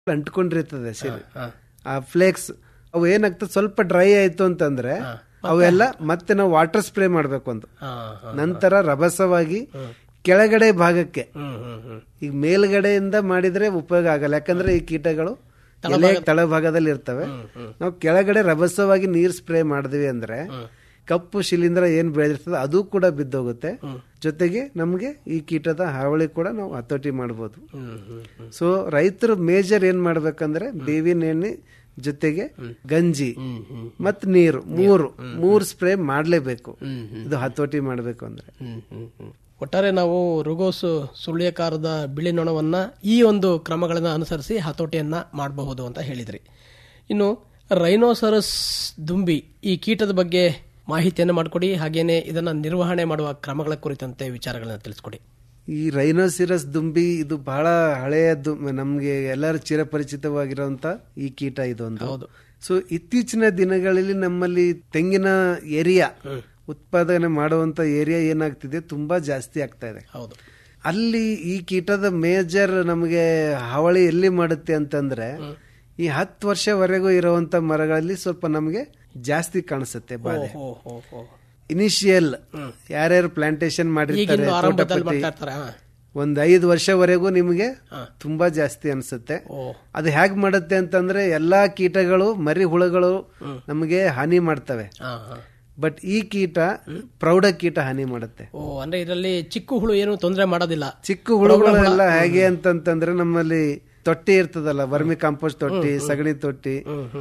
ಅಂಟ್ಕೊಂಡಿರ್ತದೆ ಸರಿ ಆ ಫ್ಲೇಕ್ಸ್ ಅವು ಏನಾಗ್ತದೆ ಸ್ವಲ್ಪ ಡ್ರೈ ಆಯ್ತು ಅಂತಂದ್ರೆ ಅವೆಲ್ಲ ಮತ್ತೆ ನಾವು ವಾಟರ್ ಸ್ಪ್ರೇ ಮಾಡ್ಬೇಕು ಒಂದು ನಂತರ ರಭಸವಾಗಿ ಕೆಳಗಡೆ ಭಾಗಕ್ಕೆ ಈಗ ಮೇಲ್ಗಡೆಯಿಂದ ಮಾಡಿದ್ರೆ ಉಪಯೋಗ ಆಗಲ್ಲ ಯಾಕಂದ್ರೆ ಈ ಕೀಟಗಳು ಎಲೆ ತಳಭಾಗದಲ್ಲಿ ಇರ್ತವೆ ನಾವು ಕೆಳಗಡೆ ರಭಸವಾಗಿ ನೀರ್ ಸ್ಪ್ರೇ ಮಾಡಿದ್ವಿ ಅಂದ್ರೆ ಕಪ್ಪು ಶಿಲೀಂಧ್ರ ಏನ್ ಬೆಳೆದಿರ್ತದೆ ಅದು ಕೂಡ ಬಿದ್ದೋಗುತ್ತೆ ಜೊತೆಗೆ ನಮ್ಗೆ ಈ ಕೀಟದ ಹಾವಳಿ ಕೂಡ ನಾವು ಹತೋಟಿ ಮಾಡಬಹುದು ಸೊ ರೈತರು ಮೇಜರ್ ಏನ್ ಮಾಡ್ಬೇಕಂದ್ರೆ ಬೇವಿನ ಎಣ್ಣೆ ಜೊತೆಗೆ ಗಂಜಿ ಮತ್ ನೀರು ಮೂರು ಮೂರು ಸ್ಪ್ರೇ ಮಾಡ್ಲೇಬೇಕು ಇದು ಹತೋಟಿ ಮಾಡ್ಬೇಕು ಅಂದ್ರೆ ಒಟ್ಟಾರೆ ನಾವು ರುಗೋಸು ಸುಳ್ಯಕಾರದ ಬಿಳಿ ನೊಣವನ್ನ ಈ ಒಂದು ಕ್ರಮಗಳನ್ನ ಅನುಸರಿಸಿ ಹತೋಟಿಯನ್ನ ಮಾಡಬಹುದು ಅಂತ ಹೇಳಿದ್ರಿ ಇನ್ನು ರೈನೋಸರಸ್ ದುಂಬಿ ಈ ಕೀಟದ ಬಗ್ಗೆ ಮಾಹಿತಿಯನ್ನು ಮಾಡಿಕೊಡಿ ಹಾಗೇನೆ ಇದನ್ನ ನಿರ್ವಹಣೆ ಮಾಡುವ ಕ್ರಮಗಳ ಕುರಿತಂತೆ ವಿಚಾರಗಳನ್ನ ತಿಳಿಸ್ಕೊಡಿ ಈ ರೈನೋಸಿರಸ್ ದುಂಬಿ ಇದು ಬಹಳ ಹಳೆಯ ದು- ನಮ್ಗೆ ಎಲ್ಲರೂ ಚಿರಪರಿಚಿತವಾಗಿರುವಂತ ಈ ಕೀಟ ಇದೊಂದು ಹೌದು. ಸೊ ಇತ್ತೀಚಿನ ದಿನಗಳಲ್ಲಿ ನಮ್ಮಲ್ಲಿ ತೆಂಗಿನ ಏರಿಯಾ ಉತ್ಪಾದನೆ ಮಾಡುವಂತ ಏರಿಯಾ ಏನಾಗ್ತಿದೆ ತುಂಬಾ ಜಾಸ್ತಿ ಆಗ್ತಾ ಇದೆ ಹೌದು ಅಲ್ಲಿ ಈ ಕೀಟದ ಮೇಜರ್ ನಮಗೆ ಹಾವಳಿ ಎಲ್ಲಿ ಮಾಡುತ್ತೆ ಅಂತಂದ್ರೆ ಈ ಹತ್ತು ವರ್ಷವರೆಗೂ ಇರುವಂತ ಮರಗಳಲ್ಲಿ ಸ್ವಲ್ಪ ನಮಗೆ ಜಾಸ್ತಿ ಕಾಣಿಸುತ್ತೆ ಬಾಧೆ ಹೋ ಹೋ ಹೋ ಇನಿಷಿಯಲ್ ಯಾರ್ಯಾರು ಪ್ಲಾಂಟೇಶನ್ ಮಾಡಿರ್ತಾರೆ ಈಗಿನ ಆರಂಭದಲ್ಲಿ ತೋಟಪಟ್ಟಿ, ಮಾಡ್ತಾ ಇರ್ತಾರೆ ಹಾ. ಒಂದ್ ಐದು ವರ್ಷವರೆಗೂ ನಿಮಗೆ ತುಂಬಾ ಜಾಸ್ತಿ ಅನ್ಸುತ್ತೆ ಓ ಅದು ಹೇಗ್ ಮಾಡುತ್ತೆ ಅಂತಂದ್ರೆ ಎಲ್ಲಾ ಕೀಟಗಳು ಮರಿ ಹುಳುಗಳು ನಮಗೆ ಹಾನಿ ಮಾಡ್ತವೆ ಹಾ ಹಾ ಬಟ್ ಈ ಕೀಟ ಪ್ರೌಢ ಕೀಟ ಹಾನಿ ಮಾಡುತ್ತೆ ಓ ಅಂದ್ರೆ ಇದರಲ್ಲಿ ಚಿಕ್ಕ ಹುಳು ಏನು ತೊಂದರೆ ಮಾಡೋದಿಲ್ಲ ಚಿಕ್ಕ ಹುಳುಗಳೆಲ್ಲ ಹೇಗೆ ಅಂತಂತಂದ್ರೆ ನಮ್ಮಲ್ಲಿ ತೊಟ್ಟಿ ಇರ್ತದಲ್ಲ ವರ್ಮಿ ಕಾಂಪೋಸ್ಟ್ ತೊಟ್ಟಿ ಸಗಣಿ ತೊಟ್ಟಿ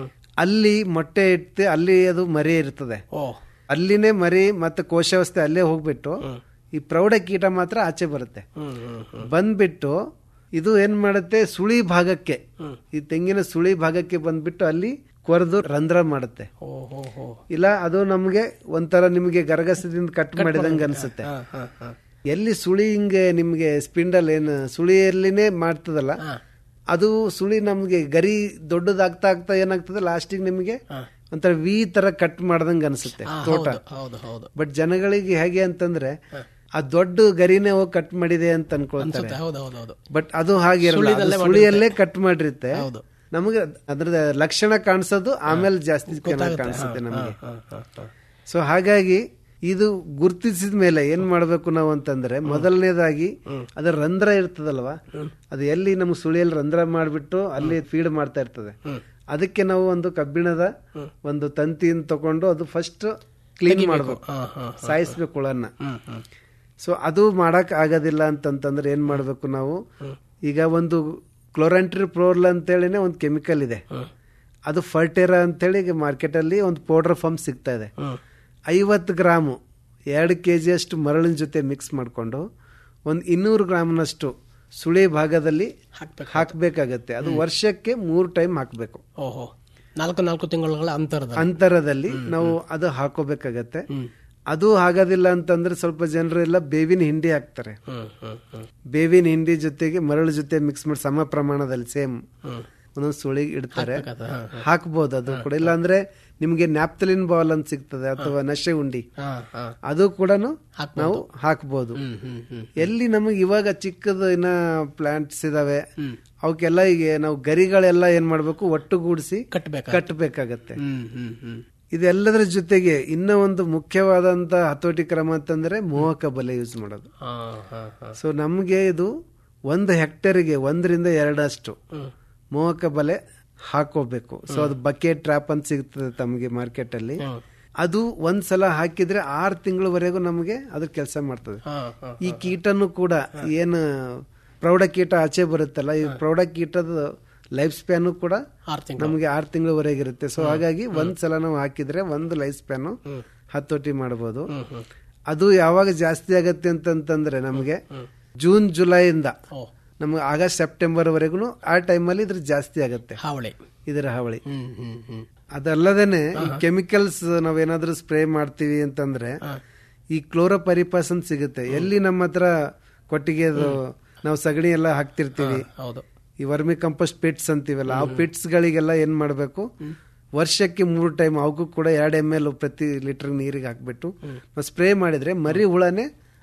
ಅಲ್ಲಿ ಮೊಟ್ಟೆ ಇಟ್ಟು ಅಲ್ಲಿ ಅದು ಮರಿ ಇರ್ತದೆ ಓ ಅಲ್ಲಿನೇ ಮರಿ ಮತ್ತೆ ಕೋಶಾವಸ್ಥೆ ಅಲ್ಲೇ ಹೋಗ್ಬಿಟ್ಟು ಈ ಪ್ರೌಢ ಕೀಟ ಮಾತ್ರ ಆಚೆ ಬರುತ್ತೆ ಹ್ಮ್ ಹ್ಮ್ ಹ್ಮ್ ಬಂದ್ಬಿಟ್ಟು ಇದು ಏನ್ ಮಾಡುತ್ತೆ ಸುಳಿ ಭಾಗಕ್ಕೆ ಈ ತೆಂಗಿನ ಸುಳಿ ಭಾಗಕ್ಕೆ ಬಂದ್ಬಿಟ್ಟು ಅಲ್ಲಿ ಕೊರೆದು ರಂಧ್ರ ಮಾಡುತ್ತೆ ಓ ಹೋ ಹೋ ಇಲ್ಲ ಅದು ನಮ್ಗೆ ಒಂಥರ ನಿಮ್ಗೆ ಗರಗಸದಿಂದ ಕಟ್ ಮಾಡಿದಂಗ ಅನ್ಸುತ್ತೆ ಹಾ ಹಾ ಹಾ ಎಲ್ಲಿ ಸುಳಿ ಹಿಂಗೆ ನಿಮ್ಗೆ ಸ್ಪಿಂಡಲ್ ಏನು ಸುಳಿಯಲ್ಲಿನೇ ಮಾಡ್ತದಲ್ಲ ಅದು ಸುಳಿ ನಮ್ಗೆ ಗರಿ ದೊಡ್ಡದಾಗ್ತಾ ಆಗ್ತಾ ಏನಾಗ್ತದೆ ಲಾಸ್ಟಿಗೆ ನಿಮ್ಗೆ ಒಂಥರ ವಿ ತರ ಕಟ್ ಮಾಡ್ದಂಗ ಅನ್ಸುತ್ತೆ ತೋಟ ಹೌದು ಹೌದು ಬಟ್ ಜನಗಳಿಗೆ ಹೇಗೆ ಅಂತಂದ್ರೆ ಆ ದೊಡ್ಡ ಗರಿನೇ ಹೋಗಿ ಕಟ್ ಮಾಡಿದೆ ಅಂತ ಅನ್ಕೊಳ್ತಾರೆ ಹೌದು ಹೌದು ಹೌದು ಬಟ್ ಅದು ಹಾಗಿರಲ್ಲ ಅದು ಸುಳಿಯಲ್ಲೇ ಕಟ್ ಮಾಡಿರುತ್ತೆ ಹೌದು. ನಮಗೆ ಅದ್ರದ ಲಕ್ಷಣ ಕಾಣಿಸೋದು ಆಮೇಲೆ ಜಾಸ್ತಿ ಚೆನ್ನಾಗಿ ಕಾಣಿಸುತ್ತೆ ನಮಗೆ ಹಾ ಹಾ ಹಾ ಸೊ ಹಾಗಾಗಿ ಇದು ಗುರುತಿಸಿದ ಮೇಲೆ ಏನ್ ಮಾಡ್ಬೇಕು ನಾವು ಅಂತಂದ್ರೆ ಮೊದಲನೇದಾಗಿ ಅದರ ರಂಧ್ರ ಇರ್ತದಲ್ವಾ ಅದು ಎಲ್ಲಿ ನಮ್ಮ ಸುಳಿಯಲ್ಲಿ ರಂಧ್ರ ಮಾಡ್ಬಿಟ್ಟು ಅಲ್ಲಿ ಫೀಡ್ ಮಾಡ್ತಾ ಇರ್ತದೆ ಅದಕ್ಕೆ ನಾವು ಒಂದು ಕಬ್ಬಿಣದ ಒಂದು ತಂತಿಯನ್ನು ತಗೊಂಡು ಅದು ಫಸ್ಟ್ ಕ್ಲೀನ್ ಮಾಡ್ಬೇಕು ಹಾ ಹಾ ಸಾಯಿಸ್ಬೇಕು ಹುಳನ್ನ ಹ್ಮ್ ಹ್ಮ್ ಸೊ ಅದು ಮಾಡಕ್ ಆಗೋದಿಲ್ಲ ಅಂತಂತಂದ್ರೆ ಏನ್ ಮಾಡ್ಬೇಕು ನಾವು ಈಗ ಒಂದು ಕ್ಲೋರಂಟ್ರಿ ಪ್ರೋರ್ಲ್ ಅಂತೇಳಿನೇ ಒಂದು ಕೆಮಿಕಲ್ ಇದೆ ಅದು ಫರ್ಟೇರಾ ಅಂತೇಳಿ ಈಗ ಮಾರ್ಕೆಟ್ ಅಲ್ಲಿ ಒಂದು ಪೌಡರ್ ಫಾರ್ಮ್ ಸಿಗ್ತಾ ಇದೆ ಹ್ಮ್ ಐವತ್ತು ಗ್ರಾಮು ಎರಡು ಕೆ ಜಿಯಷ್ಟು ಮರಳಿನ ಜೊತೆ ಮಿಕ್ಸ್ ಮಾಡಿಕೊಂಡು ಒಂದು ಇನ್ನೂರು ಗ್ರಾಮ್ನಷ್ಟು ಸುಳಿ ಭಾಗದಲ್ಲಿ ಹಾಕ್ಬೇಕು. ಹಾಕಬೇಕಾಗತ್ತೆ ಅದು ವರ್ಷಕ್ಕೆ ಮೂರು ಟೈಮ್ ಹಾಕಬೇಕು ಓಹೋ ನಾಲ್ಕು ನಾಲ್ಕು ತಿಂಗಳ ಅಂತರದ ಅಂತರದಲ್ಲಿ ನಾವು ಅದು ಹಾಕೋಬೇಕಾಗತ್ತೆ ಅದು ಆಗೋದಿಲ್ಲ ಅಂತಂದ್ರೆ ಸ್ವಲ್ಪ ಜನರು ಎಲ್ಲ ಬೇವಿನ ಹಿಂಡಿ ಹಾಕ್ತಾರೆ ಹ್ಮ್ ಹ್ಮ್ ಹ್ಮ್ ಬೇವಿನ ಹಿಂಡಿ ಜೊತೆಗೆ ಮರಳು ಜೊತೆ ಮಿಕ್ಸ್ ಮಾಡಿ ಸಮ ಪ್ರಮಾಣದಲ್ಲಿ ಸೇಮ್ ಹ್ಮ್ ಒಂದೊಂದು ಸುಳಿ ಇಡ್ತಾರೆ ಹಾಕ್ಬೇಕಾದ? ಹಾ, ಹಾಕ್ಬೋದು ಅದು ಕೂಡ ಇಲ್ಲಾಂದ್ರೆ ನಿಮ್ಗೆ ನ್ಯಾಪ್ತಲಿನ್ ಬಾಲ್ ಅಂತ ಸಿಗ್ತದೆ ಅಥವಾ ನಶೆ ಉಂಡಿ ಹಾ ಹಾ ಅದು ಕೂಡ ಹಾಕ್ಬೋದು. ನಾವು ಹಾಕ್ಬೋದು ಹ್ಮ್ ಹ್ಮ್ ಹ್ಮ್ ಎಲ್ಲಿ ನಮಗೆ ಇವಾಗ ಚಿಕ್ಕದು ಇನ್ನ ಪ್ಲಾಂಟ್ಸ್ ಇದಾವೆ ಅವಕ್ಕೆಲ್ಲ ಈಗ ನಾವು ಗರಿಗಳೆಲ್ಲ ಏನ್ ಮಾಡ್ಬೇಕು ಒಟ್ಟುಗೂಡಿಸಿ ಕಟ್ಬೇಕಾ ಕಟ್ಟಬೇಕಾಗತ್ತೆ ಹ್ಮ್ ಹ್ಮ್ ಹ್ಮ್ ಇದೆಲ್ಲದರ ಜೊತೆಗೆ ಇನ್ನ ಒಂದು ಮುಖ್ಯವಾದಂತ ಹತೋಟಿ ಕ್ರಮ ಅಂತಂದ್ರೆ ಮೋಹಕ ಬಲೆ ಯೂಸ್ ಮಾಡೋದು ಹಾ ಹಾ ಹಾ ಸೊ ನಮ್ಗೆ ಇದು ಒಂದು ಹೆಕ್ಟೇರ್ಗೆ ಒಂದರಿಂದ ಎರಡಷ್ಟು ಹ್ಮ್ ಮೋಹಕ ಬಲೆ ಹಾಕೋಬೇಕು ಸೊ ಅದು ಬಕೆಟ್ ಟ್ರಾಪ್ ಅಂತ ಸಿಗ್ತದೆ ತಮಗೆ ಮಾರ್ಕೆಟ್ ಅಲ್ಲಿ ಹ್ಮ್. ಅದು ಒಂದ್ಸಲ ಹಾಕಿದ್ರೆ ಆರು ತಿಂಗಳವರೆಗೂ ನಮಗೆ ಅದು ಕೆಲಸ ಮಾಡ್ತದೆ ಹಾ ಹಾ ಈ ಕೀಟನು ಕೂಡ ಏನು ಪ್ರೌಢ ಕೀಟ ಆಚೆ ಬರುತ್ತಲ್ಲ ಈ ಪ್ರೌಢ ಕೀಟದ ಲೈಫ್ ಸ್ಪ್ಯಾನು ಕೂಡ ಆರು ತಿಂಗಳು ನಮಗೆ ಆರು ತಿಂಗಳವರೆಗೆ ಇರುತ್ತೆ ಸೊ ಹಾಗಾಗಿ ಒಂದ್ಸಲ ನಾವು ಹಾಕಿದ್ರೆ ಒಂದು ಲೈಫ್ ಸ್ಪ್ಯಾನು ಹತೋಟಿ ಮಾಡಬಹುದು ಹ್ಮ್ ಹ್ಮ್ ಅದು ಯಾವಾಗ ಜಾಸ್ತಿ ಆಗತ್ತೆ ಅಂತಂತಂದ್ರೆ ನಮಗೆ ಜೂನ್ ಜುಲೈಯಿಂದ ಓ ನಮ್ಗೆ ಆಗಸ್ಟ್ ಸೆಪ್ಟೆಂಬರ್ ವರೆಗೂ ಆ ಟೈಮಲ್ಲಿ ಇದ್ರ ಜಾಸ್ತಿ ಆಗತ್ತೆ ಹಾವಳಿ ಇದರ ಹಾವಳಿ ಹ್ಮ್ ಹ್ಮ್ ಹ್ಮ್ ಅದಲ್ಲದೇನೆ ಈ ಕೆಮಿಕಲ್ಸ್ ನಾವೇನಾದ್ರೂ ಸ್ಪ್ರೇ ಮಾಡ್ತೀವಿ ಅಂತಂದ್ರೆ ಈ ಕ್ಲೋರೋಪರಿಪಾಸ್ ಅಂತ ಸಿಗುತ್ತೆ ಎಲ್ಲಿ ನಮ್ಮ ಹತ್ರ ಕೊಟ್ಟಿಗೆ ನಾವು ಸಗಣಿ ಎಲ್ಲ ಹಾಕ್ತಿರ್ತೀವಿ ಹೌದು ಈ ವರ್ಮಿ ಕಂಪೋಸ್ಟ್ ಪಿಟ್ಸ್ ಅಂತೀವಲ್ಲ ಆ ಪಿಟ್ಸ್ ಗಳಿಗೆಲ್ಲ ಏನ್ ಮಾಡ್ಬೇಕು ವರ್ಷಕ್ಕೆ ಮೂರು ಟೈಮ್ ಅವಕ್ಕೂ ಕೂಡ ಎರಡು ಎಮ್ ಎಲ್ ಪ್ರತಿ ಲೀಟರ್ ನೀರಿಗೆ ಹಾಕ್ಬಿಟ್ಟು ನಾವು ಸ್ಪ್ರೇ ಮಾಡಿದ್ರೆ ಮರಿ ಹುಳನೇ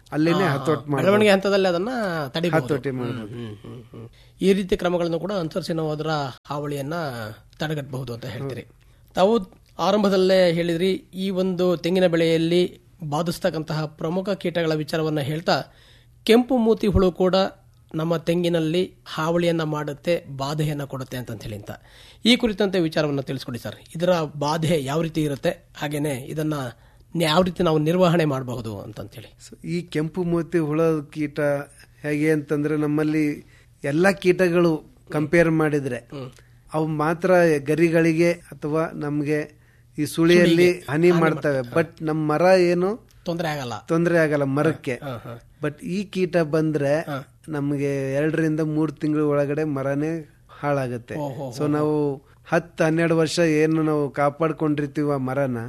ಅಲ್ಲಿನೇ ಹತೋಟ್ ಮಾಡಿ ಬೆಳವಣಿಗೆ ಹಂತದಲ್ಲಿ ಅದನ್ನ ತಡಿಬಹುದು ಹತೋಟಿ ಮಾಡ್ಬೋದು ಹ್ಮ್, ಹ್ಮ್, ಹ್ಮ್. ಈ ರೀತಿ ಕ್ರಮಗಳನ್ನು ಕೂಡ ಅನುಸರಿಸಿ ನಾವು ಅದರ ಹಾವಳಿಯನ್ನ ತಡೆಗಟ್ಟಬಹುದು ಅಂತ ಹೇಳ್ತೀರಿ ತಾವು ಆರಂಭದಲ್ಲೇ ಹೇಳಿದ್ರಿ ಈ ಒಂದು ತೆಂಗಿನ ಬೆಳೆಯಲ್ಲಿ ಬಾಧಿಸ್ತಕ್ಕಂತಹ ಪ್ರಮುಖ ಕೀಟಗಳ ವಿಚಾರವನ್ನ ಹೇಳ್ತಾ ಕೆಂಪು ಮೂತಿ ಹುಳು ಕೂಡ ನಮ್ಮ ತೆಂಗಿನಲ್ಲಿ ಹಾವಳಿಯನ್ನ ಮಾಡುತ್ತೆ ಬಾಧೆಯನ್ನ ಕೊಡುತ್ತೆ ಅಂತ ಹೇಳಿ ಅಂತ ಈ ಕುರಿತಂತೆ ವಿಚಾರವನ್ನ ತಿಳಿಸ್ಕೊಡಿ ಸರ್ ಇದರ ಬಾಧೆ ಯಾವ ರೀತಿ ಇರುತ್ತೆ ಹಾಗೇನೆ ಇದನ್ನ ಯಾವ ರೀತಿ ನಾವು ನಿರ್ವಹಣೆ ಮಾಡಬಹುದು ಅಂತಂತೇಳಿ ಸೊ ಈ ಕೆಂಪು ಮೋತಿ ಹುಳ ಕೀಟ ಹೇಗೆ ಅಂತಂದ್ರೆ ನಮ್ಮಲ್ಲಿ ಎಲ್ಲ ಕೀಟಗಳು ಕಂಪೇರ್ ಮಾಡಿದ್ರೆ ಅವು ಮಾತ್ರ ಗರಿಗಳಿಗೆ ಅಥವಾ ನಮ್ಗೆ ಈ ಸುಳಿಯಲ್ಲಿ ಹಾನಿ ಮಾಡ್ತವೆ ಬಟ್ ನಮ್ಮ ಮರ ಏನು ತೊಂದರೆ ಆಗಲ್ಲ ತೊಂದರೆ ಆಗಲ್ಲ ಮರಕ್ಕೆ ಬಟ್ ಈ ಕೀಟ ಬಂದ್ರೆ ನಮಗೆ ಎರಡರಿಂದ ಮೂರು ತಿಂಗಳ ಒಳಗಡೆ ಮರನೇ ಹಾಳಾಗುತ್ತೆ ಸೊ ನಾವು ಹತ್ತು ಹನ್ನೆರಡು ವರ್ಷ ಏನು ನಾವು ಕಾಪಾಡ್ಕೊಂಡಿರ್ತೀವಿ ಆ ಮರನ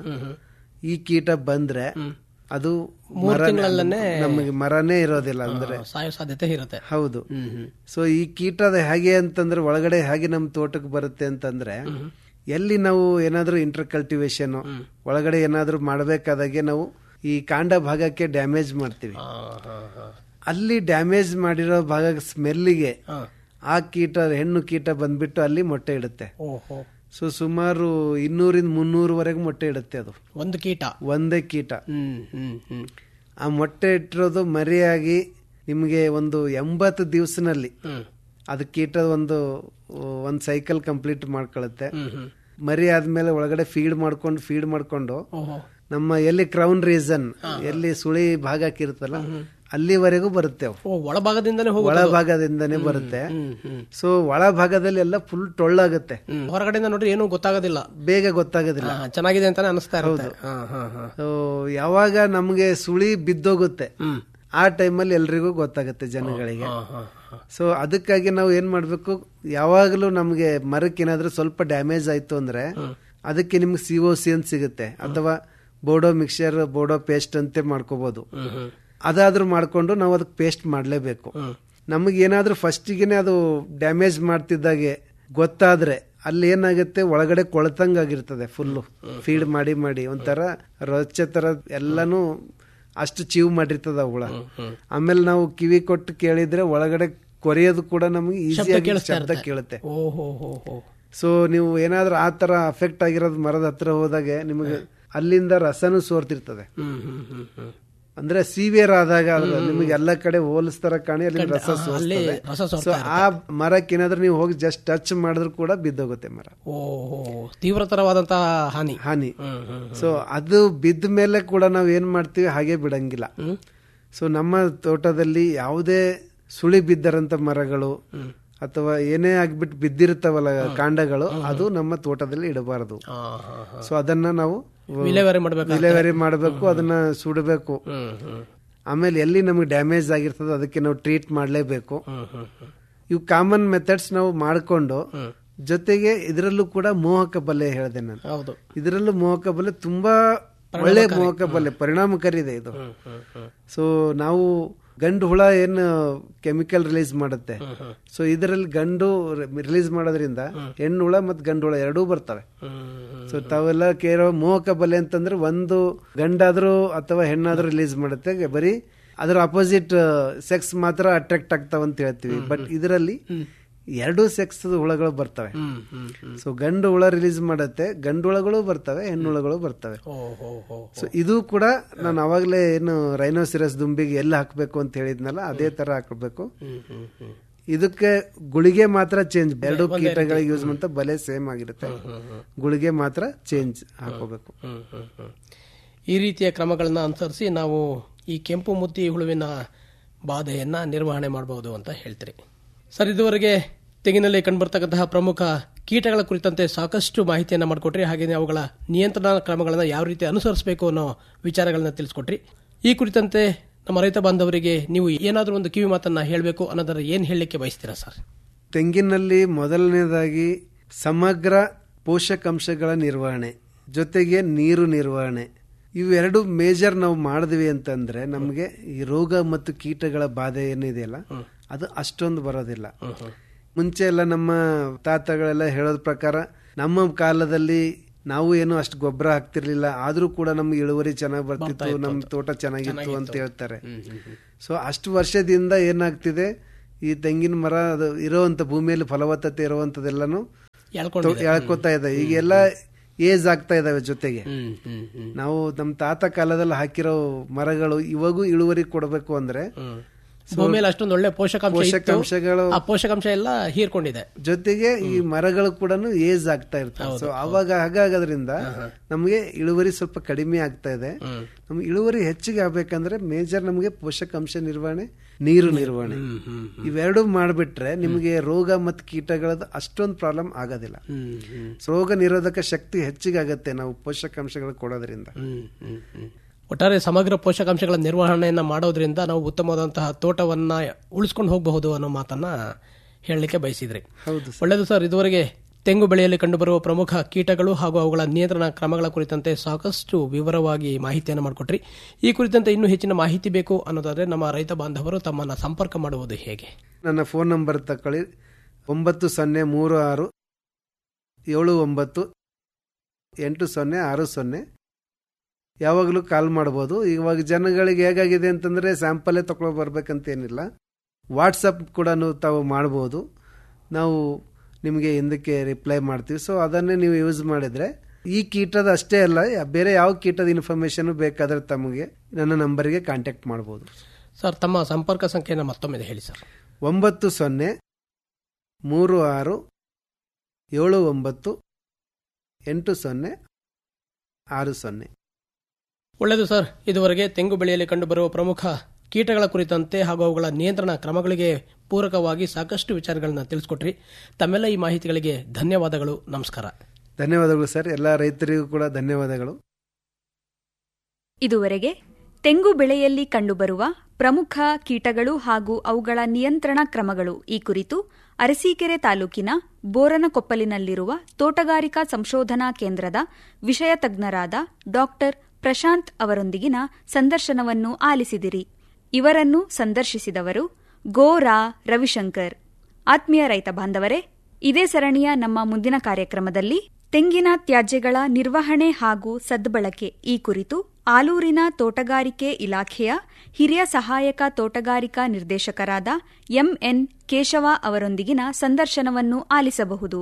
ಈ ಕೀಟ ಬಂದ್ರೆ ಅದು ಮರ ನಮಗೆ ಮರನೇ ಇರೋದಿಲ್ಲ ಅಂದ್ರೆ ಸಾಯೋ ಸಾಧ್ಯತೆ ಇರುತ್ತೆ ಹೌದು ಹ್ಮ್ ಹ್ಮ್ ಸೊ ಈ ಕೀಟದ ಹೇಗೆ ಅಂತಂದ್ರೆ ಒಳಗಡೆ ಹೇಗೆ ನಮ್ಮ ತೋಟಕ್ಕೆ ಬರುತ್ತೆ ಅಂತಂದ್ರೆ ಎಲ್ಲಿ ನಾವು ಏನಾದ್ರೂ ಇಂಟರ್ ಕಲ್ಟಿವೇಶನ್ ಒಳಗಡೆ ಏನಾದ್ರೂ ಮಾಡಬೇಕಾದಾಗೆ ನಾವು ಈ ಕಾಂಡ ಭಾಗಕ್ಕೆ ಡ್ಯಾಮೇಜ್ ಮಾಡ್ತೀವಿ ಆ, ಹಾ, ಹಾ. ಅಲ್ಲಿ ಡ್ಯಾಮೇಜ್ ಮಾಡಿರೋ ಭಾಗ ಸ್ಮೆಲ್ಲಿಗೆ ಹಾ. ಆ ಕೀಟ ಹೆಣ್ಣು ಕೀಟ ಬಂದ್ಬಿಟ್ಟು ಅಲ್ಲಿ ಮೊಟ್ಟೆ ಇಡುತ್ತೆ ಓಹೋ ಸೊ ಸುಮಾರು ಇನ್ನೂರಿಂದ ಮುನ್ನೂರವರೆಗೆ ಮೊಟ್ಟೆ ಇಡುತ್ತೆ ಅದು ಒಂದು ಕೀಟ ಒಂದೇ ಕೀಟ ಹ್ಮ್ ಹ್ಮ್ ಹ್ಮ್ ಆ ಮೊಟ್ಟೆ ಇಟ್ಟಿರೋದು ಮರಿಯಾಗಿ ನಿಮಗೆ ಒಂದು ಎಂಬತ್ತು ದಿವಸನಲ್ಲಿ ಹ್ಮ್ ಅದು ಕೀಟ ಒಂದು ಒಂದು ಸೈಕಲ್ ಕಂಪ್ಲೀಟ್ ಮಾಡ್ಕೊಳ್ಳುತ್ತೆ ಹ್ಮ್ ಹ್ಮ್ ಮರಿ ಆದ್ಮೇಲೆ ಒಳಗಡೆ ಫೀಡ್ ಮಾಡ್ಕೊಂಡು ಫೀಡ್ ಮಾಡ್ಕೊಂಡು ಓಹೋ ನಮ್ಮ ಎಲ್ಲಿ ಕ್ರೌನ್ ರೀಸನ್ ಎಲ್ಲಿ ಸುಳಿ ಭಾಗ ಹಾಕಿರುತ್ತಲ್ಲ ಅಲ್ಲಿವರೆಗೂ ಬರುತ್ತೆ ಅವು ಓ ಒಳಭಾಗದಿಂದನೇ ಹೋಗು ಒಳ ಭಾಗದಿಂದನೇ ಬರುತ್ತೆ ಹ್ಮ್ ಹ್ಮ್ ಸೊ ಒಳ ಭಾಗದಲ್ಲಿ ಎಲ್ಲ ಫುಲ್ ಟೊಳ್ಳಾಗುತ್ತೆ ಹ್ಮ್ ಹೊರಗಡೆಯಿಂದ ನೋಡ್ರಿ ಏನೂ ಗೊತ್ತಾಗೋದಿಲ್ಲ ಬೇಗ ಗೊತ್ತಾಗೋದಿಲ್ಲ ಹಾ, ಚೆನ್ನಾಗಿದೆ ಅಂತಾನೆ ಅನಿಸ್ತಾ ಇರುತ್ತೆ ಹಾ ಹಾ ಹಾ ಸೊ ಯಾವಾಗ ನಮ್ಗೆ ಸುಳಿ ಬಿದ್ದೋಗುತ್ತೆ ಹ್ಮ್ ಆ ಟೈಮಲ್ಲಿ ಎಲ್ರಿಗೂ ಗೊತ್ತಾಗುತ್ತೆ ಜನಗಳಿಗೆ ಹಾ ಹಾ ಹಾ ಸೊ ಅದಕ್ಕಾಗಿ ನಾವು ಏನ್ ಮಾಡ್ಬೇಕು ಯಾವಾಗಲೂ ನಮ್ಗೆ ಮರಕ್ಕೆ ಏನಾದ್ರೂ ಸ್ವಲ್ಪ ಡ್ಯಾಮೇಜ್ ಆಯ್ತು ಅಂದ್ರೆ ಅದಕ್ಕೆ ನಿಮ್ಗೆ ಸಿ ಒ ಸಿ ಅಂತ ಸಿಗುತ್ತೆ ಅಥವಾ ಬೋಡೋ ಮಿಕ್ಸರ್ ಬೋಡೋ ಪೇಸ್ಟ್ ಅಂತೆ ಮಾಡ್ಕೋಬಹುದು ಹ್ಮ್ ಹ್ಮ್ ಅದಾದ್ರೂ ಮಾಡ್ಕೊಂಡು ನಾವು ಅದಕ್ಕೆ ಪೇಸ್ಟ್ ಮಾಡಲೇಬೇಕು ಹ್ಮ್ ನಮಗೆ ಏನಾದ್ರೂ ಫಸ್ಟಿಗೆನೆ ಅದು ಡ್ಯಾಮೇಜ್ ಮಾಡ್ತಿದ್ದಾಗೆ ಗೊತ್ತಾದ್ರೆ ಅಲ್ಲಿ ಏನಾಗುತ್ತೆ ಒಳಗಡೆ ಕೊಳತಂಗಾಗಿರ್ತದೆ ಫುಲ್ಲು ಫೀಡ್ ಮಾಡಿ ಮಾಡಿ ಒಂಥರ ರೊಚ್ಚ ತರ ಎಲ್ಲಾನು ಅಷ್ಟು ಚೀವ್ ಮಾಡಿರ್ತದ ಹುಳ ಆಮೇಲೆ ನಾವು ಕಿವಿ ಕೊಟ್ಟು ಕೇಳಿದ್ರೆ ಒಳಗಡೆ ಕೊರೆಯೋದು ಕೂಡ ನಮಗೆ ಈಸಿಯಾಗಿ ಶಬ್ದ ಕೇಳುತ್ತೆ ಓಹೋ ಹೋ ಹೋ ಸೊ ನೀವು ಏನಾದ್ರೂ ಆ ತರ ಅಫೆಕ್ಟ್ ಆಗಿರೋದು ಮರದ ಹತ್ರ ಹೋದಾಗೆ ನಿಮಗೆ ಅಲ್ಲಿಂದ ರಸನು ಸೋರ್ತಿರ್ತದೆ ಹ್ಮ್ ಹ್ಮ್ ಹ್ಮ್ ಹ್ಮ್ ಅಂದ್ರೆ ಸಿವಿಯರ್ ಆದಾಗ ಅದು ನಿಮಗೆ ಎಲ್ಲ ಕಡೆ ಹೋಲಿಸ್ತಾರ ಕಾಣಿ ಅಲ್ಲಿ ರಸ ಅಲ್ಲಿ ಸೋರ್ತದೆ ರಸ ಸೋರ್ತಾ ಸೊ ಆ ಮರಕ್ಕೆ ಏನಾದ್ರೂ ನೀವು ಹೋಗಿ ಜಸ್ಟ್ ಟಚ್ ಮಾಡಿದ್ರು ಕೂಡ ಬಿದ್ದೋಗುತ್ತೆ ಮರ ಓಹೋ ತೀವ್ರತರವಾದಂತಹ ಹಾನಿ ಹಾನಿ ಹ್ಮ್ ಹ್ಮ್ ಸೊ ಅದು ಬಿದ್ದ ಮೇಲೆ ಕೂಡ ನಾವು ಏನ್ ಮಾಡ್ತೀವಿ ಹಾಗೆ ಬಿಡಂಗಿಲ್ಲ ಹ್ಮ್ ಸೊ ನಮ್ಮ ತೋಟದಲ್ಲಿ ಯಾವುದೇ ಸುಳಿ ಬಿದ್ದರಂತ ಮರಗಳು ಅಥವಾ ಏನೇ ಆಗ್ಬಿಟ್ಟು ಬಿದ್ದಿರ್ತಾವಲ್ಲ ಕಾಂಡಗಳು ಅದು ನಮ್ಮ ತೋಟದಲ್ಲಿ ಇಡಬಾರದು ಹಾ ಹಾ ಹಾ ಸೊ ಅದನ್ನ ನಾವು ವಿಲೇವಾರಿ ಮಾಡ್ಬೇಕು ವಿಲೇವಾರಿ ಮಾಡಬೇಕು ಅದನ್ನ ಸುಡಬೇಕು ಹ್ಮ್ ಹ್ಮ್ ಆಮೇಲೆ ಎಲ್ಲಿ ನಮಗೆ ಡ್ಯಾಮೇಜ್ ಆಗಿರ್ತದೆ ಅದಕ್ಕೆ ನಾವು ಟ್ರೀಟ್ ಮಾಡಲೇಬೇಕು ಹ್ಮ್ ಹ್ಮ್ ಹ್ಮ್ ಇವು ಕಾಮನ್ ಮೆಥಡ್ಸ್ ನಾವು ಮಾಡಿಕೊಂಡು ಹ್ಮ್. ಜೊತೆಗೆ ಇದರಲ್ಲೂ ಕೂಡ ಮೋಹಕ ಬಲೆ ಹೇಳಿದೆ ನಾನು ಹೌದು ಇದರಲ್ಲೂ ಮೋಹಕ ಬಲೆ ತುಂಬಾ ಒಳ್ಳೆ ಮೋಹಕ ಬಲೆ ಪರಿಣಾಮಕಾರಿ ಇದೆ ಇದು ಹ್ಮ್ ಹ್ಮ್ ಹ್ಮ್ ಸೊ ನಾವು ಗಂಡು ಹುಳ ಏನು ಕೆಮಿಕಲ್ ರಿಲೀಸ್ ಮಾಡುತ್ತೆ ಸೊ ಇದರಲ್ಲಿ ಗಂಡು ರಿಲೀಸ್ ಮಾಡೋದ್ರಿಂದ ಹೆಣ್ಣು ಹುಳ ಮತ್ತು ಗಂಡು ಹುಳ ಎರಡೂ ಬರ್ತವೆ ಹ್ಮ್ ಸೊ ತಾವೆಲ್ಲ ಕೇಳೋ ಮೋಹಕ ಬಲೆ ಅಂತಂದ್ರೆ ಒಂದು ಗಂಡಾದ್ರೂ ಅಥವಾ ಹೆಣ್ಣಾದ್ರೂ ರಿಲೀಸ್ ಮಾಡುತ್ತೆ ಬರೀ ಅದರ ಅಪೋಸಿಟ್ ಸೆಕ್ಸ್ ಮಾತ್ರ ಅಟ್ರಾಕ್ಟ್ ಆಗ್ತಾವ ಅಂತ ಹೇಳ್ತೀವಿ ಬಟ್ ಇದರಲ್ಲಿ ಎರಡೂ ಸೆಕ್ಸ್ ಹುಳಗಳು ಬರ್ತವೆ ಹ್ಮ್ ಹ್ಮ್ ಹ್ಮ್ ಸೊ ಗಂಡು ಹುಳ ರಿಲೀಸ್ ಮಾಡುತ್ತೆ ಗಂಡು ಹುಳಗಳು ಬರ್ತವೆ ಹೆಣ್ಣು ಹುಳಗಳು ಬರ್ತವೆ ಓ ಹೋ ಹೋ ಸೊ ಇದು ಕೂಡ ನಾನು ಅವಾಗಲೇ ಏನು ರೈನೋಸಿರಸ್ ದುಂಬಿಗೆ ಎಲ್ಲಿ ಹಾಕಬೇಕು ಅಂತ ಹೇಳಿದ್ನಲ್ಲ ಅದೇ ತರ ಹಾಕಬೇಕು ಹ್ಮ್ ಹ್ಮ್ ಹ್ಮ್ ಇದಕ್ಕೆ ಗುಳಿಗೆ ಮಾತ್ರ ಚೇಂಜ್ ಎರಡು ಕೀಟಗಳಿಗೆ ಯೂಸ್ ಅಂತ ಬಲೆ ಸೇಮ್ ಆಗಿರುತ್ತೆ ಗುಳಿಗೆ ಮಾತ್ರ ಚೇಂಜ್ ಹಾಕೋಬೇಕು ಹ್ಮ್ ಹ್ಮ್ ಹ್ಮ್ ಈ ರೀತಿಯ ಕ್ರಮಗಳನ್ನ ಅನುಸರಿಸಿ ನಾವು ಈ ಕೆಂಪು ಮುತ್ತಿ ಹುಳುವಿನ ಬಾಧೆಯನ್ನ ನಿರ್ವಹಣೆ ಮಾಡಬಹುದು ಅಂತ ಹೇಳ್ತೀರಿ ಸರ್ ಇದುವರೆಗೆ ತೆಂಗಿನಲ್ಲಿ ಕಂಡುಬರ್ತಕ್ಕಂತಹ ಪ್ರಮುಖ ಕೀಟಗಳ ಕುರಿತಂತೆ ಸಾಕಷ್ಟು ಮಾಹಿತಿಯನ್ನ ಮಾಡಿಕೊಟ್ರಿ ಹಾಗೆಯೇ ಅವುಗಳ ನಿಯಂತ್ರಣ ಕ್ರಮಗಳನ್ನು ಯಾವ ರೀತಿ ಅನುಸರಿಸಬೇಕು ಅನ್ನೋ ವಿಚಾರಗಳನ್ನ ತಿಳಿಸ್ಕೊಟ್ರಿ ಈ ಕುರಿತಂತೆ ನಮ್ಮ ರೈತ ಬಾಂಧವರಿಗೆ ನೀವು ಏನಾದರೂ ಒಂದು ಕಿವಿ ಮಾತನ್ನ ಹೇಳಬೇಕು ಅನ್ನೋದರ ಏನ್ ಹೇಳಲಿಕ್ಕೆ ಬಯಸ್ತೀರಾ ಸರ್ ತೆಂಗಿನಲ್ಲಿ ಮೊದಲನೇದಾಗಿ ಸಮಗ್ರ ಪೋಷಕಾಂಶಗಳ ನಿರ್ವಹಣೆ ಜೊತೆಗೆ ನೀರು ನಿರ್ವಹಣೆ ಇವೆರಡು ಮೇಜರ್ ನಾವು ಮಾಡಿದ್ವಿ ಅಂತಂದ್ರೆ ನಮಗೆ ಈ ರೋಗ ಮತ್ತು ಕೀಟಗಳ ಬಾಧೆ ಏನಿದೆಯಲ್ಲ ಅದು ಅಷ್ಟೊಂದು ಬರೋದಿಲ್ಲ ಮುಂಚೆ ಎಲ್ಲ ನಮ್ಮ ತಾತಗಳೆಲ್ಲ ಹೇಳೋದ್ ಪ್ರಕಾರ ನಮ್ಮ ಕಾಲದಲ್ಲಿ ನಾವು ಏನು ಅಷ್ಟು ಗೊಬ್ಬರ ಹಾಕ್ತಿರ್ಲಿಲ್ಲ ಆದ್ರೂ ಕೂಡ ನಮ್ಗೆ ಇಳುವರಿ ಚೆನ್ನಾಗಿ ಬರ್ತಿತ್ತು ನಮ್ ತೋಟ ಚೆನ್ನಾಗಿತ್ತು ಅಂತ ಹೇಳ್ತಾರೆ ಸೊ ಅಷ್ಟು ವರ್ಷದಿಂದ ಏನಾಗ್ತಿದೆ ಈ ತೆಂಗಿನ ಮರ ಅದು ಇರೋವಂಥ ಭೂಮಿಯಲ್ಲಿ ಫಲವತ್ತತೆ ಇರುವಂತದೆಲ್ಲಾನು ಎಳ್ಕೊಂಡು ಎಳ್ಕೊತಾ ಇದೆ ಈಗೆಲ್ಲ ಏಜ್ ಆಗ್ತಾ ಇದಾವೆ ಜೊತೆಗೆ ಹ್ಮ್ ಹ್ಮ್ ಹ್ಮ್ ನಾವು ನಮ್ಮ ತಾತ ಕಾಲದಲ್ಲಿ ಹಾಕಿರೋ ಮರಗಳು ಇವಾಗೂ ಇಳುವರಿ ಕೊಡಬೇಕು ಅಂದ್ರೆ ಹ್ಮ್ ಭೂಮಿಯಲ್ಲಿ ಅಷ್ಟೊಂದು ಒಳ್ಳೆ ಪೋಷಕಾಂಶ ಇತ್ತು. ಪೋಷಕಾಂಶಗಳು ಆ ಪೋಷಕಾಂಶ ಎಲ್ಲ ಹೀರ್ಕೊಂಡಿದೆ ಜೊತೆಗೆ ಈ ಮರಗಳು ಕೂಡ ಏಜ್ ಆಗ್ತಾ ಇರ್ತವೆ ಸೊ ಅವಾಗ ಹಾಗಾಗೋದ್ರಿಂದ ನಮಗೆ ಇಳುವರಿ ಸ್ವಲ್ಪ ಕಡಿಮೆ ಆಗ್ತಾ ಇದೆ ಹ್ಮ್. ನಮ್ಗೆ ಇಳುವರಿ ಹೆಚ್ಚಿಗೆ ಆಗ್ಬೇಕಂದ್ರೆ ಮೇಜರ್ ನಮಗೆ ಪೋಷಕಾಂಶ ನಿರ್ವಹಣೆ ನೀರು ನಿರ್ವಹಣೆ ಹ್ಮ್ ಹ್ಮ್ ಇವೆರಡು ಮಾಡಿಬಿಟ್ರೆ ನಿಮಗೆ ರೋಗ ಮತ್ತು ಕೀಟಗಳದ್ದು ಅಷ್ಟೊಂದು ಪ್ರಾಬ್ಲಮ್ ಆಗೋದಿಲ್ಲ ಹ್ಮ್ ಹ್ಮ್ ರೋಗ ನಿರೋಧಕ ಶಕ್ತಿ ಹೆಚ್ಚಿಗೆ ಆಗತ್ತೆ ನಾವು ಪೋಷಕಾಂಶಗಳು ಕೊಡೋದ್ರಿಂದ ಹ್ಮ್, ಹ್ಮ್, ಹ್ಮ್. ಒಟ್ಟಾರೆ ಸಮಗ್ರ ಪೋಷಕಾಂಶಗಳ ನಿರ್ವಹಣೆಯನ್ನ ಮಾಡೋದ್ರಿಂದ ನಾವು ಉತ್ತಮವಾದಂತಹ ತೋಟವನ್ನ ಉಳಿಸ್ಕೊಂಡು ಹೋಗಬಹುದು ಅನ್ನೋ ಮಾತನ್ನ ಹೇಳಲಿಕ್ಕೆ ಬಯಸಿದ್ರಿ ಹೌದು ಒಳ್ಳೆಯದು ಸರ್ ಇದುವರೆಗೆ ತೆಂಗು ಬೆಳೆಯಲ್ಲಿ ಕಂಡುಬರುವ ಪ್ರಮುಖ ಕೀಟಗಳು ಹಾಗೂ ಅವುಗಳ ನಿಯಂತ್ರಣ ಕ್ರಮಗಳ ಕುರಿತಂತೆ ಸಾಕಷ್ಟು ವಿವರವಾಗಿ ಮಾಹಿತಿಯನ್ನು ಮಾಡಿಕೊಟ್ರಿ ಈ ಕುರಿತಂತೆ ಇನ್ನೂ ಹೆಚ್ಚಿನ ಮಾಹಿತಿ ಬೇಕು ಅನ್ನೋದಾದ್ರೆ ನಮ್ಮ ರೈತ ಬಾಂಧವರು ತಮ್ಮನ್ನ ಸಂಪರ್ಕ ಮಾಡುವುದು ಹೇಗೆ ನನ್ನ ಫೋನ್ ನಂಬರ್ ತಕೊಳ್ಳಿ ಒಂಬತ್ತು ಸೊನ್ನೆ ಮೂರು ಆರು ಏಳು ಒಂಬತ್ತು ಎಂಟು ಸೊನ್ನೆ ಆರು ಸೊನ್ನೆ ಯಾವಾಗಲೂ ಕಾಲ್ ಮಾಡ್ಬೋದು ಇವಾಗ ಜನಗಳಿಗೆ ಹೇಗಾಗಿದೆ ಅಂತಂದರೆ ಸ್ಯಾಂಪಲ್ಲೇ ತಗೊಳ್ಳೋ ಬರ್ಬೇಕಂತ ಏನಿಲ್ಲ ವಾಟ್ಸಪ್ ಕೂಡ ತಾವು ಮಾಡ್ಬೋದು ನಾವು ನಿಮಗೆ ಹಿಂದಕ್ಕೆ ರಿಪ್ಲೈ ಮಾಡ್ತೀವಿ ಸೊ ಅದನ್ನೇ ನೀವು ಯೂಸ್ ಮಾಡಿದರೆ ಈ ಕೀಟದ ಅಷ್ಟೇ ಅಲ್ಲ ಬೇರೆ ಯಾವ ಕೀಟದ ಇನ್ಫಾರ್ಮೇಷನ್ ಬೇಕಾದರೆ ತಮಗೆ ನನ್ನ ನಂಬರಿಗೆ ಕಾಂಟ್ಯಾಕ್ಟ್ ಮಾಡ್ಬೋದು ಸರ್ ತಮ್ಮ ಸಂಪರ್ಕ ಸಂಖ್ಯೆಯನ್ನು ಮತ್ತೊಮ್ಮೆ ಹೇಳಿ ಸರ್ ಒಂಬತ್ತು ಸೊನ್ನೆ ಮೂರು ಆರು ಏಳು ಒಂಬತ್ತು ಎಂಟು ಸೊನ್ನೆ ಆರು ಸೊನ್ನೆ ಒಳ್ಳೆಯದು ಸರ್ ಇದುವರೆಗೆ ತೆಂಗು ಬೆಳೆಯಲ್ಲಿ ಕಂಡುಬರುವ ಪ್ರಮುಖ ಕೀಟಗಳ ಕುರಿತಂತೆ ಹಾಗೂ ಅವುಗಳ ನಿಯಂತ್ರಣ ಕ್ರಮಗಳಿಗೆ ಪೂರಕವಾಗಿ ಸಾಕಷ್ಟು ವಿಚಾರಗಳನ್ನ ತಿಳಿಸ್ಕೊಟ್ರಿ ತಮ್ಮೆಲ್ಲ ಈ ಮಾಹಿತಿಗಳಿಗೆ ಧನ್ಯವಾದಗಳು ನಮಸ್ಕಾರ ಧನ್ಯವಾದಗಳು ಸರ್ ಎಲ್ಲ ರೈತರಿಗೂ ಕೂಡ ಧನ್ಯವಾದಗಳು ಇದುವರೆಗೆ ತೆಂಗು ಬೆಳೆಯಲ್ಲಿ ಕಂಡುಬರುವ ಪ್ರಮುಖ ಕೀಟಗಳು ಹಾಗೂ ಅವುಗಳ ನಿಯಂತ್ರಣ ಕ್ರಮಗಳು ಈ ಕುರಿತು ಅರಸೀಕೆರೆ ತಾಲೂಕಿನ ಬೋರನಕೊಪ್ಪಲಿನಲ್ಲಿರುವ ತೋಟಗಾರಿಕಾ ಸಂಶೋಧನಾ ಕೇಂದ್ರದ ವಿಷಯ ತಜ್ಞರಾದ ಡಾಕ್ಟರ್ ಪ್ರಶಾಂತ್ ಅವರೊಂದಿಗಿನ ಸಂದರ್ಶನವನ್ನು ಆಲಿಸಿದಿರಿ ಇವರನ್ನು ಸಂದರ್ಶಿಸಿದವರು ಗೋರಾ ರವಿಶಂಕರ್ ಆತ್ಮೀಯ ರೈತ ಬಾಂಧವರೇ ಇದೇ ಸರಣಿಯ ನಮ್ಮ ಮುಂದಿನ ಕಾರ್ಯಕ್ರಮದಲ್ಲಿ ತೆಂಗಿನ ತ್ಯಾಜ್ಯಗಳ ನಿರ್ವಹಣೆ ಹಾಗೂ ಸದ್ಬಳಕೆ ಈ ಕುರಿತು ಆಲೂರಿನ ತೋಟಗಾರಿಕೆ ಇಲಾಖೆಯ ಹಿರಿಯ ಸಹಾಯಕ ತೋಟಗಾರಿಕಾ ನಿರ್ದೇಶಕರಾದ ಎಂಎನ್ ಕೇಶವ ಅವರೊಂದಿಗಿನ ಸಂದರ್ಶನವನ್ನು ಆಲಿಸಬಹುದು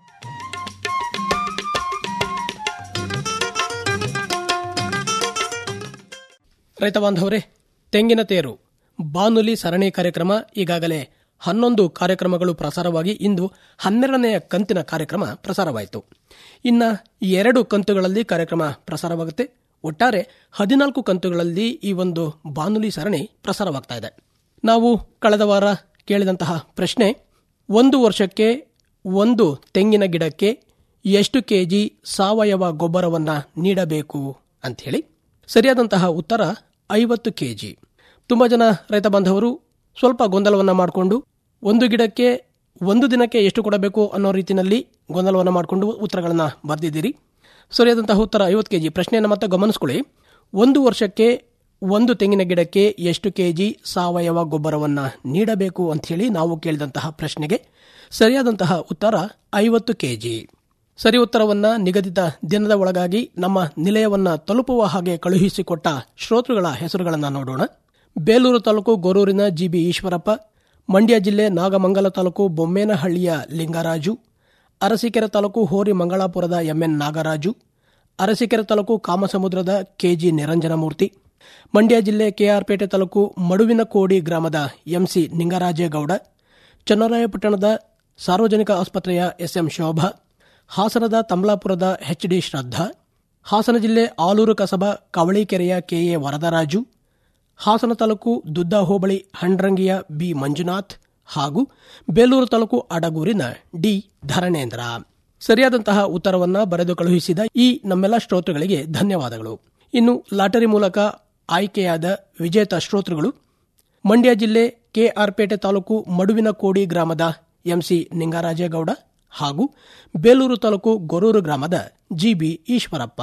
ರೈತ ಬಾಂಧವರೇ ತೆಂಗಿನ ತೇರು ಬಾನುಲಿ ಸರಣಿ ಕಾರ್ಯಕ್ರಮ ಈಗಾಗಲೇ ಹನ್ನೊಂದು ಕಾರ್ಯಕ್ರಮಗಳು ಪ್ರಸಾರವಾಗಿ ಇಂದು ಹನ್ನೆರಡನೆಯ ಕಂತಿನ ಕಾರ್ಯಕ್ರಮ ಪ್ರಸಾರವಾಯಿತು ಇನ್ನ ಎರಡು ಕಂತುಗಳಲ್ಲಿ ಕಾರ್ಯಕ್ರಮ ಪ್ರಸಾರವಾಗುತ್ತೆ ಒಟ್ಟಾರೆ ಹದಿನಾಲ್ಕು ಕಂತುಗಳಲ್ಲಿ ಈ ಒಂದು ಬಾನುಲಿ ಸರಣಿ ಪ್ರಸಾರವಾಗ್ತಾ ಇದೆ ನಾವು ಕಳೆದ ವಾರ ಕೇಳಿದಂತಹ ಪ್ರಶ್ನೆ ಒಂದು ವರ್ಷಕ್ಕೆ ಒಂದು ತೆಂಗಿನ ಗಿಡಕ್ಕೆ ಎಷ್ಟು ಕೆಜಿ ಸಾವಯವ ಗೊಬ್ಬರವನ್ನ ನೀಡಬೇಕು ಅಂತ ಹೇಳಿ ಸರಿಯಾದಂತಹ ಉತ್ತರ ಐವತ್ತು ಕೆಜಿ ತುಂಬಾ ಜನ ರೈತ ಬಾಂಧವರು ಸ್ವಲ್ಪ ಗೊಂದಲವನ್ನ ಮಾಡಿಕೊಂಡು ಒಂದು ಗಿಡಕ್ಕೆ ಒಂದು ದಿನಕ್ಕೆ ಎಷ್ಟು ಕೊಡಬೇಕು ಅನ್ನೋ ರೀತಿಯಲ್ಲಿ ಗೊಂದಲವನ್ನ ಮಾಡಿಕೊಂಡು ಉತ್ತರಗಳನ್ನ ಬರೆದಿದ್ದೀರಿ ಸರಿಯಾದಂತಹ ಉತ್ತರ ಐವತ್ತು ಕೆಜಿ ಪ್ರಶ್ನೆಯನ್ನು ಮತ್ತೆ ಗಮನಿಸ್ಕೊಳ್ಳಿ ಒಂದು ವರ್ಷಕ್ಕೆ ಒಂದು ತೆಂಗಿನ ಗಿಡಕ್ಕೆ ಎಷ್ಟು ಕೆಜಿ ಸಾವಯವ ಗೊಬ್ಬರವನ್ನ ನೀಡಬೇಕು ಅಂತ ಹೇಳಿ ನಾವು ಕೇಳಿದಂತಹ ಪ್ರಶ್ನೆಗೆ ಸರಿಯಾದಂತಹ ಉತ್ತರ ಐವತ್ತು ಕೆಜಿ ಸರಿ ಉತ್ತರವನ್ನ ನಿಗದಿತ ದಿನದ ಒಳಗಾಗಿ ನಮ್ಮ ನಿಲಯವನ್ನ ತಲುಪುವ ಹಾಗೆ ಕಳುಹಿಸಿಕೊಟ್ಟ ಶ್ರೋತೃಗಳ ಹೆಸರುಗಳನ್ನು ನೋಡೋಣ ಬೇಲೂರು ತಾಲೂಕು ಗೊರೂರಿನ ಜಿಬಿ ಈಶ್ವರಪ್ಪ ಮಂಡ್ಯ ಜಿಲ್ಲೆ ನಾಗಮಂಗಲ ತಾಲೂಕು ಬೊಮ್ಮೇನಹಳ್ಳಿಯ ಲಿಂಗರಾಜು ಅರಸೀಕೆರೆ ತಾಲೂಕು ಹೋರಿ ಮಂಗಳಾಪುರದ ಎಂಎನ್ ನಾಗರಾಜು ಅರಸೀಕೆರೆ ತಾಲೂಕು ಕಾಮಸಮುದ್ರದ ಕೆಜಿ ನಿರಂಜನಮೂರ್ತಿ ಮಂಡ್ಯ ಜಿಲ್ಲೆ ಕೆಆರ್ಪೇಟೆ ತಾಲೂಕು ಮಡುವಿನ ಕೋಡಿ ಗ್ರಾಮದ ಎಂಸಿ ನಿಂಗರಾಜೇಗೌಡ ಚನ್ನರಾಯಪಟ್ಟಣದ ಸಾರ್ವಜನಿಕ ಆಸ್ಪತ್ರೆಯ ಎಸ್ಎಂ ಶೋಭಾ ಹಾಸನದ ತಮ್ಲಾಪುರದ ಎಚ್ಡಿ ಶ್ರದ್ಧಾ ಹಾಸನ ಜಿಲ್ಲೆ ಆಲೂರು ಕಸಬಾ ಕವಳಿಕೆರೆಯ ಕೆಎ ವರದರಾಜು ಹಾಸನ ತಾಲೂಕು ದುದ್ದ ಹೋಬಳಿ ಹಂಡ್ರಂಗಿಯ ಬಿ ಮಂಜುನಾಥ್ ಹಾಗೂ ಬೇಲೂರು ತಾಲೂಕು ಅಡಗೂರಿನ ಡಿ ಧರಣೇಂದ್ರ ಸರಿಯಾದಂತಹ ಉತ್ತರವನ್ನ ಬರೆದು ಕಳುಹಿಸಿದ ಈ ನಮ್ಮೆಲ್ಲ ಶ್ರೋತೃಗಳಿಗೆ ಧನ್ಯವಾದಗಳು ಇನ್ನು ಲಾಟರಿ ಮೂಲಕ ಆಯ್ಕೆಯಾದ ವಿಜೇತ ಶ್ರೋತೃಗಳು ಮಂಡ್ಯ ಜಿಲ್ಲೆ ಕೆಆರ್ಪೇಟೆ ತಾಲೂಕು ಮಡುವಿನ ಕೋಡಿ ಗ್ರಾಮದ ಎಂಸಿ ನಿಂಗರಾಜೇಗೌಡ ಹಾಗೂ ಬೇಲೂರು ತಾಲೂಕು ಗೊರೂರು ಗ್ರಾಮದ ಜಿಬಿ ಈಶ್ವರಪ್ಪ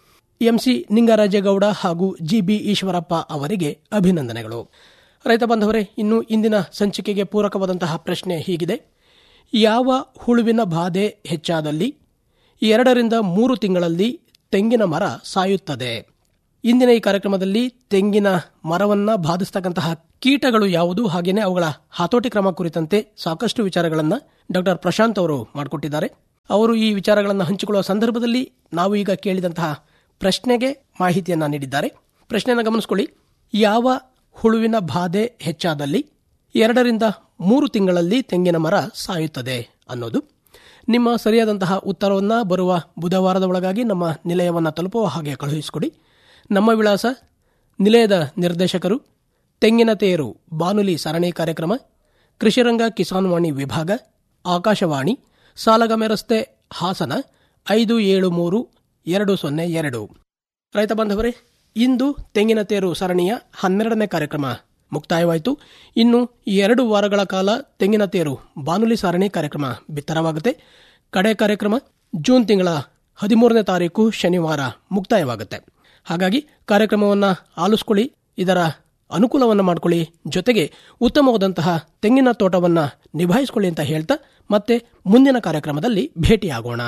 ಎಂಸಿ ನಿಂಗರಾಜೇಗೌಡ ಹಾಗೂ ಜಿಬಿ ಈಶ್ವರಪ್ಪ ಅವರಿಗೆ ಅಭಿನಂದನೆಗಳು ರೈತ ಬಾಂಧವರೇ ಇನ್ನು ಇಂದಿನ ಸಂಚಿಕೆಗೆ ಪೂರಕವಾದಂತಹ ಪ್ರಶ್ನೆ ಹೀಗಿದೆ ಯಾವ ಹುಳುವಿನ ಬಾಧೆ ಹೆಚ್ಚಾದಲ್ಲಿ ಎರಡರಿಂದ ಮೂರು ತಿಂಗಳಲ್ಲಿ ತೆಂಗಿನ ಮರ ಸಾಯುತ್ತದೆ ಇಂದಿನ ಈ ಕಾರ್ಯಕ್ರಮದಲ್ಲಿ ತೆಂಗಿನ ಮರವನ್ನ ಬಾಧಿಸ್ತಕ್ಕಂತಹ ಕೀಟಗಳು ಯಾವುದು ಹಾಗೇನೆ ಅವುಗಳ ಹತೋಟಿ ಕ್ರಮ ಕುರಿತಂತೆ ಸಾಕಷ್ಟು ವಿಚಾರಗಳನ್ನ ಡಾಕ್ಟರ್ ಪ್ರಶಾಂತ್ ಅವರು ಮಾಡಿಕೊಟ್ಟಿದ್ದಾರೆ ಅವರು ಈ ವಿಚಾರಗಳನ್ನು ಹಂಚಿಕೊಳ್ಳುವ ಸಂದರ್ಭದಲ್ಲಿ ನಾವು ಈಗ ಕೇಳಿದಂತಹ ಪ್ರಶ್ನೆಗೆ ಮಾಹಿತಿಯನ್ನ ನೀಡಿದ್ದಾರೆ ಪ್ರಶ್ನೆಯನ್ನು ಗಮನಿಸಿಕೊಳ್ಳಿ ಯಾವ ಹುಳುವಿನ ಬಾಧೆ ಹೆಚ್ಚಾದಲ್ಲಿ ಎರಡರಿಂದ ಮೂರು ತಿಂಗಳಲ್ಲಿ ತೆಂಗಿನ ಮರ ಸಾಯುತ್ತದೆ ಅನ್ನೋದು ನಿಮ್ಮ ಸರಿಯಾದಂತಹ ಉತ್ತರವನ್ನು ಬರುವ ಬುಧವಾರದ ಒಳಗಾಗಿ ನಮ್ಮ ನಿಲಯವನ್ನು ತಲುಪುವ ಹಾಗೆ ಕಳುಹಿಸಿಕೊಡಿ ನಮ್ಮ ವಿಳಾಸ ನಿಲಯದ ನಿರ್ದೇಶಕರು ತೆಂಗಿನ ತೇರು ಬಾನುಲಿ ಸರಣಿ ಕಾರ್ಯಕ್ರಮ ಕೃಷಿರಂಗ ಕಿಸಾನ್ ವಾಣಿ ವಿಭಾಗ ಆಕಾಶವಾಣಿ ಸಾಲಗಮೆ ರಸ್ತೆ ಹಾಸನ ಐದು ಏಳು ಮೂರು ಎರಡು ಸೊನ್ನೆ ಎರಡು ರೈತ ಬಾಂಧವರೇ ಇಂದು ತೆಂಗಿನ ತೇರು ಸರಣಿಯ ಹನ್ನೆರಡನೇ ಕಾರ್ಯಕ್ರಮ ಮುಕ್ತಾಯವಾಯಿತು ಇನ್ನು ಎರಡು ವಾರಗಳ ಕಾಲ ತೆಂಗಿನ ತೇರು ಬಾನುಲಿ ಸರಣಿ ಕಾರ್ಯಕ್ರಮ ಬಿತ್ತರವಾಗುತ್ತೆ ಕಡೆ ಕಾರ್ಯಕ್ರಮ ಜೂನ್ ತಿಂಗಳ ಹದಿಮೂರನೇ ತಾರೀಕು ಶನಿವಾರ ಮುಕ್ತಾಯವಾಗುತ್ತೆ ಹಾಗಾಗಿ ಕಾರ್ಯಕ್ರಮವನ್ನು ಆಲಿಸ್ಕೊಳ್ಳಿ ಇದರ ಅನುಕೂಲವನ್ನು ಮಾಡಿಕೊಳ್ಳಿ ಜೊತೆಗೆ ಉತ್ತಮವಾದಂತಹ ತೆಂಗಿನ ತೋಟವನ್ನು ನಿಭಾಯಿಸಿಕೊಳ್ಳಿ ಅಂತ ಹೇಳ್ತಾ ಮತ್ತೆ ಮುಂದಿನ ಕಾರ್ಯಕ್ರಮದಲ್ಲಿ ಭೇಟಿಯಾಗೋಣ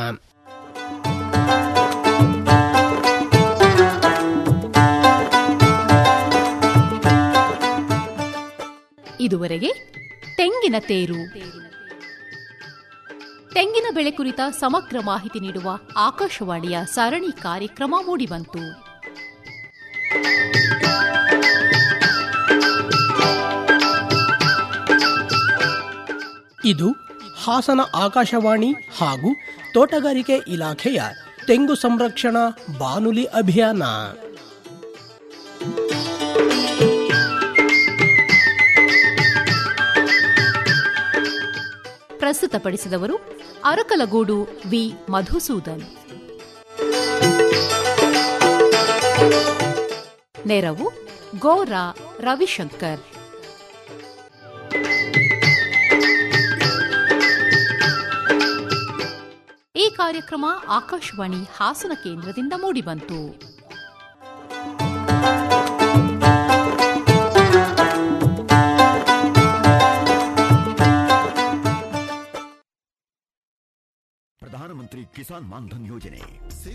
ಇದುವರೆಗೆ ತೆಂಗಿನ ತೇರು ತೆಂಗಿನ ಬೆಳೆ ಕುರಿತ ಸಮಗ್ರ ಮಾಹಿತಿ ನೀಡುವ ಆಕಾಶವಾಣಿಯ ಸರಣಿ ಕಾರ್ಯಕ್ರಮ ಮೂಡಿಬಂತು ಇದು ಹಾಸನ ಆಕಾಶವಾಣಿ ಹಾಗೂ ತೋಟಗಾರಿಕೆ ಇಲಾಖೆಯ ತೆಂಗು ಸಂರಕ್ಷಣಾ ಬಾನುಲಿ ಅಭಿಯಾನ ಪ್ರಸ್ತುತಪಡಿಸಿದವರು ಅರಕಲಗೂಡು ವಿ ಮಧುಸೂದನ್ ನೆರವು ಗೋರಾ ರವಿಶಂಕರ್ ಈ ಕಾರ್ಯಕ್ರಮ ಆಕಾಶವಾಣಿ ಹಾಸನ ಕೇಂದ್ರದಿಂದ ಮೂಡಿಬಂತು ಪ್ರಧಾನಮಂತ್ರಿ ಕಿಸಾನ್ ಮಾನ್ಧನ್ ಯೋಜನೆ